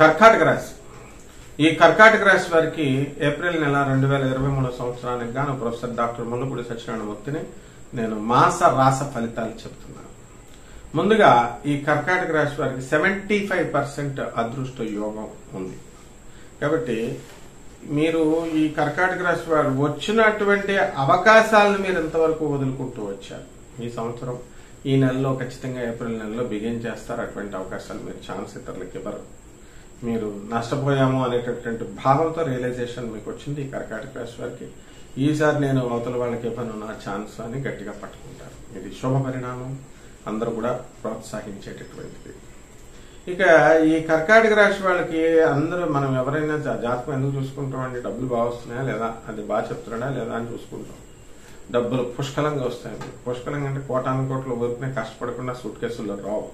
కర్కాటక రాశి ఈ కర్కాటక రాశి వారికి ఏప్రిల్ నెల రెండు వేల ఇరవై మూడో సంవత్సరానికి గాను ప్రొఫెసర్ డాక్టర్ ముల్లపూడి సత్యనారాయణమూర్తిని నేను మాస రాస ఫలితాలు చెప్తున్నాను ముందుగా ఈ కర్కాటక రాశి వారికి సెవెంటీ ఫైవ్ పర్సెంట్ అదృష్ట యోగం ఉంది కాబట్టి మీరు ఈ కర్కాటక రాశి వారు వచ్చినటువంటి అవకాశాలను మీరు ఎంతవరకు వదులుకుంటూ వచ్చారు ఈ సంవత్సరం ఈ నెలలో ఖచ్చితంగా ఏప్రిల్ నెలలో బిగిన్ చేస్తారు అటువంటి అవకాశాలు మీరు ఛాన్స్ ఇతరులకు ఇవ్వరు మీరు నష్టపోయాము అనేటటువంటి భావంతో రియలైజేషన్ మీకు వచ్చింది ఈ కర్కాటక రాశి వారికి ఈసారి నేను అవతల వాళ్ళకి ఇవ్వను నా ఛాన్స్ అని గట్టిగా పట్టుకుంటారు ఇది శుభ పరిణామం అందరూ కూడా ప్రోత్సహించేటటువంటిది ఇక ఈ కర్కాటక రాశి వాళ్ళకి అందరూ మనం ఎవరైనా జా- జాతకం ఎందుకు చూసుకుంటామండి డబ్బులు బాగా వస్తున్నాయా లేదా అది బాగా చెప్తున్నాడా లేదా అని చూసుకుంటాం డబ్బులు పుష్కలంగా వస్తాయండి పుష్కలంగా అంటే కోటాను కోట్లు ఊరికనే కష్టపడకుండా సూట్ కేసుల్లో రావు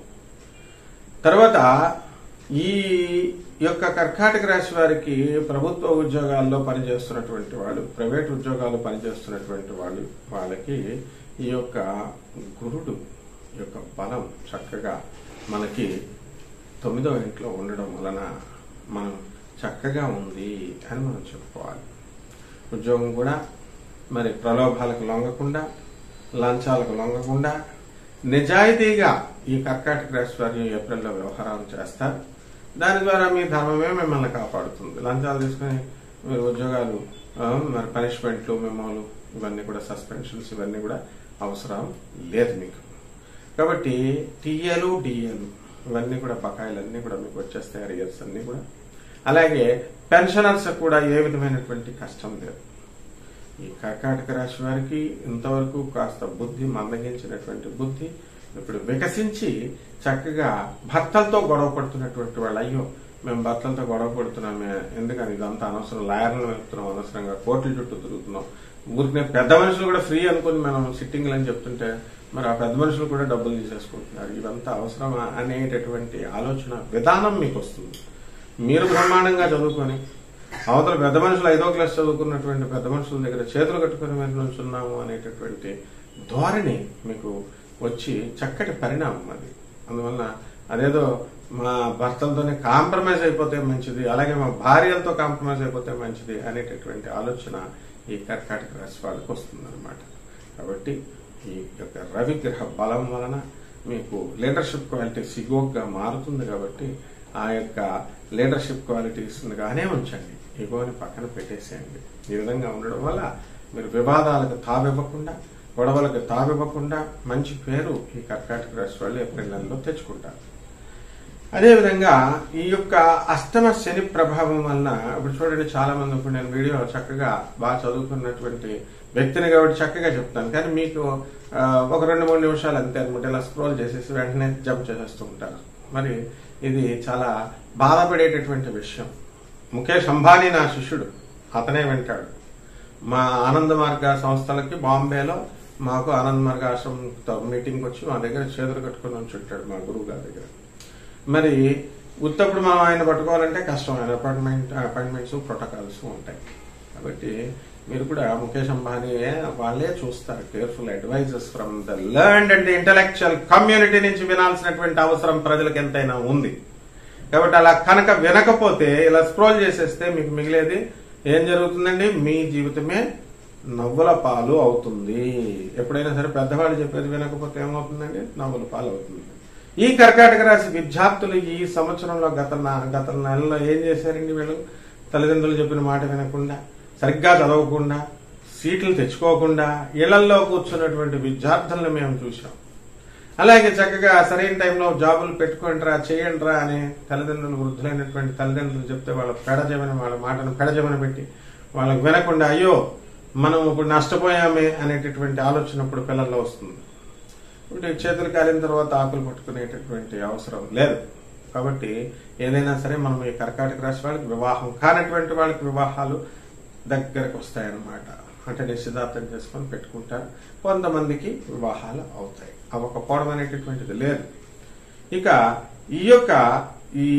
తర్వాత ఈ యొక్క కర్కాటక రాశి వారికి ప్రభుత్వ ఉద్యోగాల్లో పనిచేస్తున్నటువంటి వాళ్ళు ప్రైవేట్ ఉద్యోగాలు పనిచేస్తున్నటువంటి వాళ్ళు వాళ్ళకి ఈ యొక్క గురుడు యొక్క బలం చక్కగా మనకి తొమ్మిదవ ఇంట్లో ఉండడం వలన మనం చక్కగా ఉంది అని మనం చెప్పుకోవాలి ఉద్యోగం కూడా మరి ప్రలోభాలకు లొంగకుండా లంచాలకు లొంగకుండా నిజాయితీగా ఈ కర్కాటక రాశి వారి ఏప్రిల్లో వ్యవహారాలు చేస్తారు దాని ద్వారా మీ ధర్మమే మిమ్మల్ని కాపాడుతుంది లంచాలు తీసుకుని మీరు ఉద్యోగాలు ఆ, మరి పనిష్మెంట్లు మెమోలు ఇవన్నీ కూడా సస్పెన్షన్స్ ఇవన్నీ కూడా అవసరం లేదు మీకు కాబట్టి టీఏలు డిఏలు ఇవన్నీ కూడా బకాయిలన్నీ కూడా మీకు వచ్చేస్తాయి అరియర్స్ అన్ని కూడా అలాగే పెన్షనర్స్ కూడా ఏ విధమైనటువంటి కష్టం లేదు ఈ కర్కాటక రాశి వారికి ఇంతవరకు కాస్త బుద్ధి మందగించినటువంటి బుద్ధి ఇప్పుడు వికసించి చక్కగా భర్తలతో గొడవ పడుతున్నటువంటి వాళ్ళు అయ్యో మేము భర్తలతో గొడవ పడుతున్నామే ఎందుకని ఇదంతా అనవసరం లాయర్లు వెళ్తున్నాం అనవసరంగా కోర్టుల చుట్టూ తిరుగుతున్నాం ఊరికే పెద్ద మనుషులు కూడా ఫ్రీ అనుకుని మనం సిట్టింగ్లు అని చెప్తుంటే మరి ఆ పెద్ద మనుషులు కూడా డబ్బులు తీసేసుకుంటున్నారు ఇదంతా అవసరమా అనేటటువంటి ఆలోచన విధానం మీకు వస్తుంది మీరు బ్రహ్మాండంగా చదువుకొని అవతల పెద్ద మనుషులు ఐదో క్లాస్ చదువుకున్నటువంటి పెద్ద మనుషుల దగ్గర చేతులు కట్టుకుని మేము నుంచున్నాము అనేటటువంటి ధోరణి మీకు వచ్చి చక్కటి పరిణామం అది అందువల్ల అదేదో మా భర్తలతోనే కాంప్రమైజ్ అయిపోతే మంచిది అలాగే మా భార్యలతో కాంప్రమైజ్ అయిపోతే మంచిది అనేటటువంటి ఆలోచన ఈ కర్కాటక రాశి వాళ్ళకి వస్తుందన్నమాట కాబట్టి ఈ యొక్క రవిగ్రహ బలం వలన మీకు లీడర్షిప్ క్వాలిటీ సిగోగ్గా మారుతుంది కాబట్టి ఆ యొక్క లీడర్షిప్ క్వాలిటీస్ గానే ఉంచండి ఇగోని పక్కన పెట్టేసేయండి ఈ విధంగా ఉండడం వల్ల మీరు వివాదాలకు తావివ్వకుండా గొడవలకు తావివ్వకుండా మంచి పేరు ఈ కర్కాటక రాశి వాళ్ళు ఏప్రిల్ నెలలో తెచ్చుకుంటారు అదేవిధంగా ఈ యొక్క అష్టమ శని ప్రభావం వలన ఇప్పుడు చూడండి చాలా మంది ఇప్పుడు నేను వీడియో చక్కగా బాగా చదువుకున్నటువంటి వ్యక్తిని కాబట్టి చక్కగా చెప్తాను కానీ మీకు ఆ, ఒక రెండు మూడు నిమిషాలు అంతే అనమాట ఇలా స్క్రోల్ చేసేసి వెంటనే జంప్ చేసేస్తూ ఉంటారు మరి ఇది చాలా బాధపడేటటువంటి విషయం ముఖేష్ అంబానీ నా శిష్యుడు అతనే వింటాడు మా ఆనంద మార్గ సంస్థలకి బాంబేలో మాకు ఆనంద మార్గ ఆశ్రమంతో మీటింగ్ వచ్చి మా దగ్గర చేతులు కట్టుకుని ఉంచి ఉంటాడు మా గురువు గారి దగ్గర మరి ఉత్తప్పుడు మనం ఆయన పట్టుకోవాలంటే కష్టం ఆయన అపాయింట్మెంట్ అపాయింట్మెంట్స్ ప్రోటోకాల్స్ ఉంటాయి కాబట్టి మీరు కూడా ముఖేష్ అంబానీ వాళ్ళే చూస్తారు careful advisers from the learn and intellectual community నుంచి వినాల్సినటువంటి అవసరం ప్రజలకు ఎంతైనా ఉంది కాబట్టి అలా కనుక వినకపోతే ఇలా స్క్రోల్ చేసేస్తే మీకు మిగిలేది ఏం జరుగుతుందండి మీ జీవితమే నవ్వుల పాలు అవుతుంది ఎప్పుడైనా సరే పెద్దవాళ్ళు చెప్పేది వినకపోతే ఏమవుతుందండి నవ్వుల పాలు అవుతుంది ఈ కర్కాటక రాశి విద్యార్థులు ఈ సంవత్సరంలో గత నా- గత నెలలో ఏం చేశారండి వీళ్ళు తల్లిదండ్రులు చెప్పిన మాట వినకుండా సరిగ్గా చదవకుండా సీట్లు తెచ్చుకోకుండా ఇళ్లల్లో కూర్చున్నటువంటి విద్యార్థులను మేము చూసాం అలాగే చక్కగా సరైన టైంలో జాబులు పెట్టుకోండిరా చేయండిరా అని తల్లిదండ్రులు వృద్ధులైనటువంటి తల్లిదండ్రులు చెప్తే వాళ్ళ పెడజమని వాళ్ళ మాటను పెడజమని పెట్టి వాళ్ళకు వినకుండా అయ్యో మనం ఇప్పుడు నష్టపోయామే అనేటటువంటి ఆలోచన ఇప్పుడు పిల్లల్లో వస్తుంది ఇప్పుడు చేతులు కాలిన తర్వాత ఆకులు పట్టుకునేటటువంటి అవసరం లేదు కాబట్టి ఏదైనా సరే మనం ఈ కర్కాటక రాశి వాళ్ళకి వివాహం కానటువంటి వాళ్ళకి వివాహాలు దగ్గరకు వస్తాయన్నమాట అంటే నిశ్చితార్థం చేసుకొని పెట్టుకుంటారు కొంతమందికి వివాహాలు అవుతాయి అవ్వకపోవడం అనేటటువంటిది లేదు ఇక ఈ యొక్క ఈ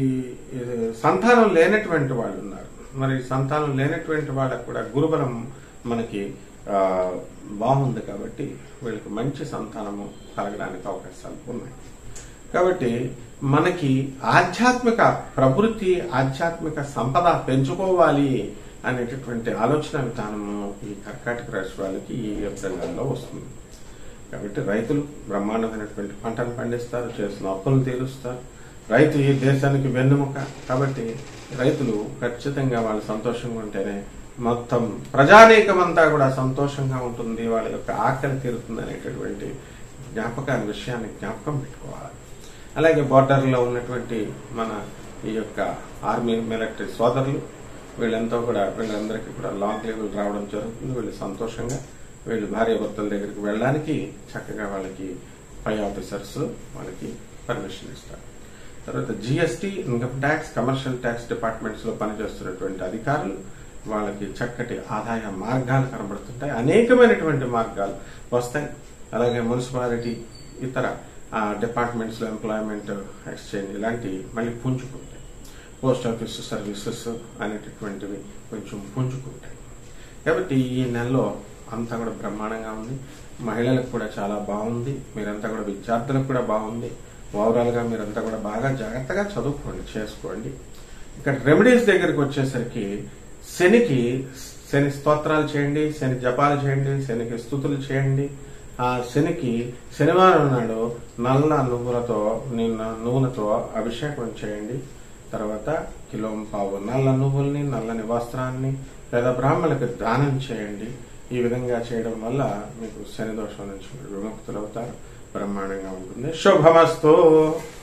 ఈ సంతానం లేనటువంటి వాళ్ళు ఉన్నారు మరి సంతానం లేనటువంటి వాళ్ళకు కూడా గురుబలం మనకి ఆ, బాగుంది కాబట్టి వీళ్ళకి మంచి సంతానము కలగడానికి అవకాశాలు ఉన్నాయి కాబట్టి మనకి ఆధ్యాత్మిక ప్రవృత్తి ఆధ్యాత్మిక సంపద పెంచుకోవాలి అనేటటువంటి ఆలోచన విధానము ఈ కర్కాటక రాశి వాళ్ళకి ఈ ఏప్రిల్ నెలలో వస్తుంది కాబట్టి రైతులు బ్రహ్మాండమైనటువంటి పంటను పండిస్తారు చేసిన అప్పులు తీరుస్తారు రైతు ఈ దేశానికి వెన్నుముక కాబట్టి రైతులు ఖచ్చితంగా వాళ్ళు సంతోషంగా ఉంటేనే మొత్తం ప్రజానీకమంతా కూడా సంతోషంగా ఉంటుంది వాళ్ళ యొక్క ఆకలి తీరుతుంది అనేటటువంటి జ్ఞాపకాన్ని విషయాన్ని జ్ఞాపకం పెట్టుకోవాలి అలాగే బార్డర్లో ఉన్నటువంటి మన ఈ యొక్క ఆర్మీ మిలిటరీ సోదరులు వీళ్ళంతా కూడా వీళ్ళందరికీ కూడా లాంగ్ లీవ్లు రావడం జరుగుతుంది వీళ్ళు సంతోషంగా వీళ్ళు భార్య భర్తల దగ్గరికి వెళ్ళడానికి చక్కగా వాళ్ళకి పై ఆఫీసర్స్ వాళ్ళకి పర్మిషన్ ఇస్తారు తర్వాత GST income tax commercial tax departments లో పనిచేస్తున్నటువంటి అధికారులు వాళ్ళకి చక్కటి ఆదాయ మార్గాలు కనబడుతుంటాయి అనేకమైనటువంటి మార్గాలు వస్తాయి అలాగే మున్సిపాలిటీ ఇతర డిపార్ట్మెంట్స్ లో ఎంప్లాయ్మెంట్ ఎక్స్చేంజ్ ఇలాంటివి మళ్ళీ పుంజుకుంటాయి పోస్ట్ ఆఫీస్ సర్వీసెస్ అనేటటువంటివి కొంచెం పుంజుకుంటాయి కాబట్టి ఈ నెలలో అంతా కూడా బ్రహ్మాండంగా ఉంది మహిళలకు కూడా చాలా బాగుంది మీరంతా కూడా విద్యార్థులకు కూడా బాగుంది ఓవరాల్ గా మీరంతా కూడా బాగా జాగ్రత్తగా చదువుకోండి చేసుకోండి ఇక్కడ రెమెడీస్ దగ్గరికి వచ్చేసరికి శనికి శని స్తోత్రాలు చేయండి శని జపాలు చేయండి శనికి స్థుతులు చేయండి ఆ శనికి శనివారం నాడు నల్ల నువ్వులతో నిన్న నూనెతో అభిషేకం చేయండి తర్వాత కిలో పావు నల్ల నువ్వుల్ని నల్లని వస్త్రాన్ని పేద బ్రాహ్మణులకు దానం చేయండి ఈ విధంగా చేయడం వల్ల మీకు శని దోషం నుంచి మీరు విముక్తులవుతారు బ్రహ్మాండంగా ఉంటుంది శుభమస్తు